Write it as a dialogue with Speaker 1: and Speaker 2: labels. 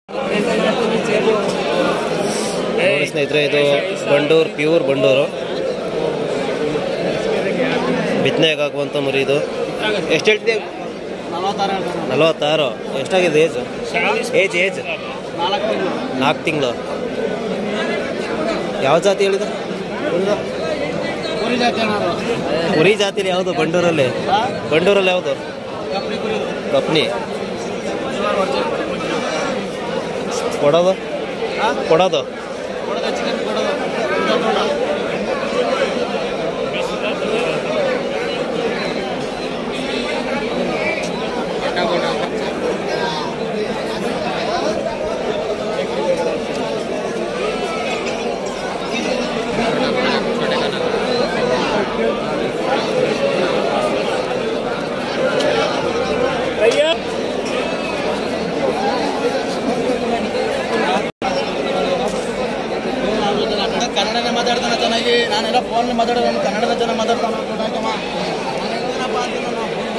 Speaker 1: ನೋಡಿ ಸ್ನೇಹಿತರೆ ಇದು ಬಂಡೂರು ಪ್ಯೂರ್ ಬಂಡೂರು ಬಿತ್ತನೆಗೆ ಹಾಕುವಂಥ ಮರಿ ಇದು ಎಷ್ಟು ಹೇಳ್ತೀವಿ
Speaker 2: ನಲವತ್ತಾರು
Speaker 1: ನಲವತ್ತಾರು ಎಷ್ಟಾಗಿದೆ ಏಜ್ ಏಜ್ ಏಜ್
Speaker 2: ನಾಲ್ಕು ತಿಂಗಳು
Speaker 1: ನಾಲ್ಕು ತಿಂಗಳು ಯಾವ ಜಾತಿ ಹೇಳಿದ
Speaker 2: ಕುರಿ ಜಾತಿ ಏನಾದ್ರು
Speaker 1: ಕುರಿ ಜಾತಿಲಿ ಯಾವುದು ಬಂಡೂರಲ್ಲಿ ಬಂಡೂರಲ್ಲಿ ಯಾವುದು
Speaker 2: ಕಪ್ಪಡಿ ಕುರಿ
Speaker 1: ಕಪ್ನಿ ಕೊಡೋದು ಕೊಡೋದು
Speaker 2: ಕೊಡೋದು ಚಿಕನ್ ಕೊಡೋದು ಚಿಕನ್ ಕೊಡೋದು. ಕನ್ನಡನೇ ಮಾತಾಡ್ತಾನೆ ಚೆನ್ನಾಗಿ ನಾನೆಲ್ಲ ಫೋನ್ ಮಾತಾಡೋದು ಕನ್ನಡದ ಚೆನ್ನಾಗಿ ಮಾತಾಡ್ತಾನೆ